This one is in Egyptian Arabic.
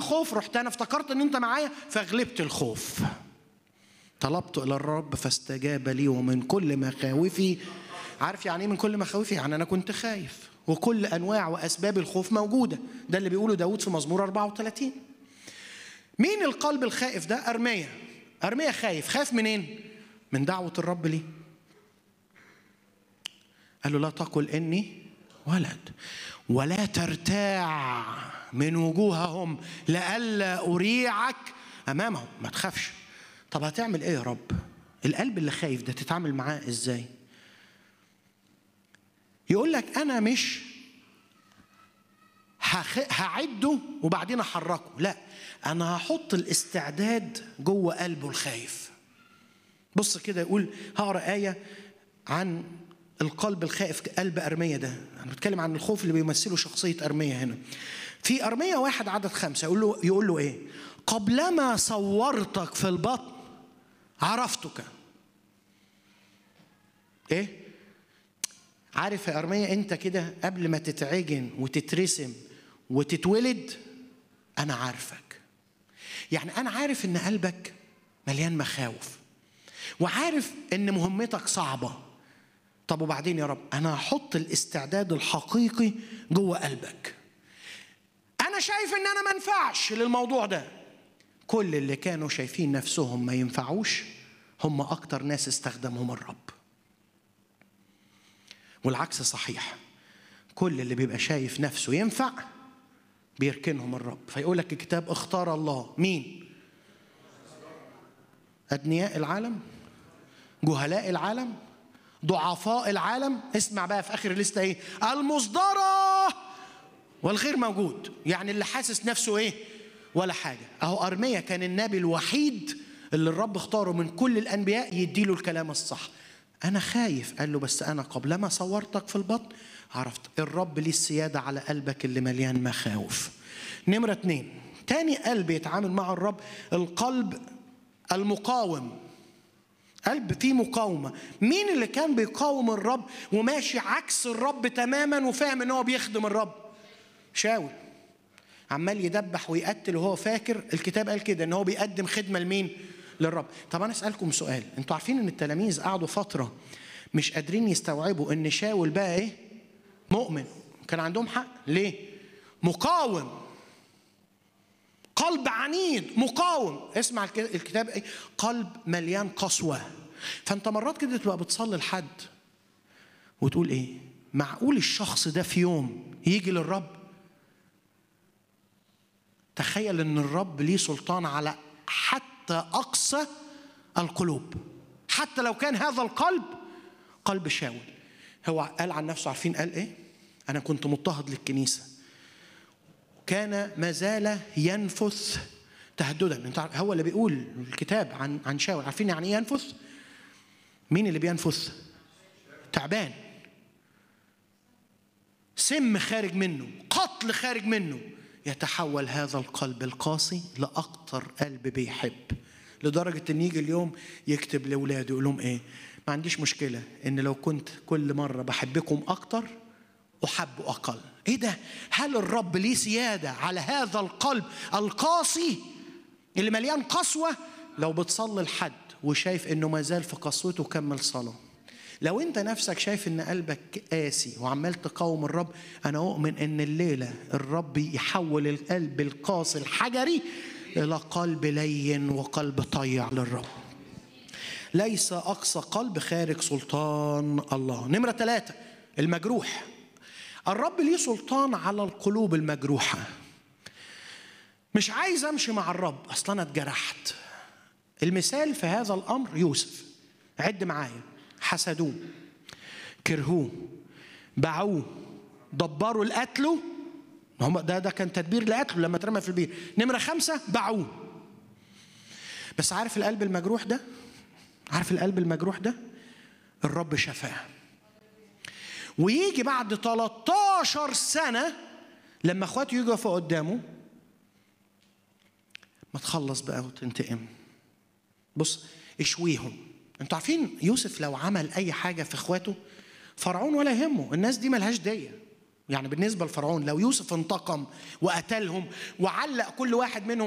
الخوف رحت انا افتكرت ان انت معايا فغلبت الخوف طلبت الى الرب فاستجاب لي ومن كل مخاوفي عارف يعني ايه من كل مخاوفي يعني انا كنت خايف وكل انواع واسباب الخوف موجوده ده اللي بيقوله داود في مزمور 34 مين القلب الخائف ده ارميا ارميا خايف خايف منين من دعوه الرب ليه قال له لا تقل اني ولد ولا ترتاع من وجوههم لئلا اريعك امامهم ما تخافش طب هتعمل ايه يا رب القلب اللي خايف ده تتعامل معاه ازاي يقول لك انا مش هخ... هعده وبعدين احركه لا انا هحط الاستعداد جوه قلبه الخايف بص كده يقول هقرا ايه عن القلب الخائف قلب ارميه ده انا بتكلم عن الخوف اللي بيمثله شخصيه ارميه هنا في ارميه واحد عدد خمسه يقول له يقول له ايه قبلما صورتك في البطن عرفتك ايه عارف يا ارميه انت كده قبل ما تتعجن وتترسم وتتولد انا عارفك يعني انا عارف ان قلبك مليان مخاوف وعارف ان مهمتك صعبه طب وبعدين يا رب انا هحط الاستعداد الحقيقي جوه قلبك انا شايف ان انا ما انفعش للموضوع ده كل اللي كانوا شايفين نفسهم ما ينفعوش هم اكتر ناس استخدمهم الرب والعكس صحيح كل اللي بيبقى شايف نفسه ينفع بيركنهم الرب فيقول لك الكتاب اختار الله مين أدنياء العالم جهلاء العالم ضعفاء العالم اسمع بقى في آخر الليستة إيه المصدرة والغير موجود يعني اللي حاسس نفسه إيه ولا حاجة أهو أرميا كان النبي الوحيد اللي الرب اختاره من كل الأنبياء يديله الكلام الصح أنا خايف قال له بس أنا قبلما صورتك في البطن عرفت الرب ليه السيادة على قلبك اللي مليان مخاوف نمرة اتنين تاني قلب يتعامل مع الرب القلب المقاوم قلب فيه مقاومة مين اللي كان بيقاوم الرب وماشي عكس الرب تماما وفاهم ان هو بيخدم الرب شاول عمال يدبح ويقتل وهو فاكر الكتاب قال كده ان هو بيقدم خدمة لمين للرب طب انا اسالكم سؤال انتوا عارفين ان التلاميذ قعدوا فتره مش قادرين يستوعبوا ان شاول بقى ايه مؤمن كان عندهم حق ليه مقاوم قلب عنيد مقاوم اسمع الكتاب ايه قلب مليان قسوه فانت مرات كده تبقى بتصلي لحد وتقول ايه معقول الشخص ده في يوم يجي للرب تخيل ان الرب ليه سلطان على حتى اقصى القلوب حتى لو كان هذا القلب قلب شاول هو قال عن نفسه عارفين قال ايه انا كنت مضطهد للكنيسه كان ما زال ينفث تهددا انت هو اللي بيقول الكتاب عن عن شاول عارفين يعني ايه ينفث مين اللي بينفث تعبان سم خارج منه قتل خارج منه يتحول هذا القلب القاسي لاكتر قلب بيحب لدرجه ان يجي اليوم يكتب لاولاده يقول لهم ايه ما عنديش مشكله ان لو كنت كل مره بحبكم اكتر احب اقل ايه ده هل الرب ليه سياده على هذا القلب القاسي اللي مليان قسوه لو بتصلي لحد وشايف انه ما زال في قسوته كمل صلاه لو انت نفسك شايف ان قلبك قاسي وعمال تقاوم الرب انا اؤمن ان الليله الرب يحول القلب القاسي الحجري الى قلب لين وقلب طيع للرب ليس اقصى قلب خارج سلطان الله نمره ثلاثه المجروح الرب ليه سلطان على القلوب المجروحه مش عايز امشي مع الرب اصلا انا اتجرحت المثال في هذا الامر يوسف عد معايا حسدوه كرهوه باعوه دبروا لقتله هم ده ده كان تدبير لقتله لما اترمى في البير نمره خمسه باعوه بس عارف القلب المجروح ده عارف القلب المجروح ده الرب شفاه ويجي بعد 13 سنه لما اخواته يجوا يقفوا قدامه ما تخلص بقى وتنتقم بص اشويهم انتوا عارفين يوسف لو عمل اي حاجه في اخواته فرعون ولا يهمه الناس دي ملهاش ديه يعني بالنسبة لفرعون لو يوسف انتقم وقتلهم وعلق كل واحد منهم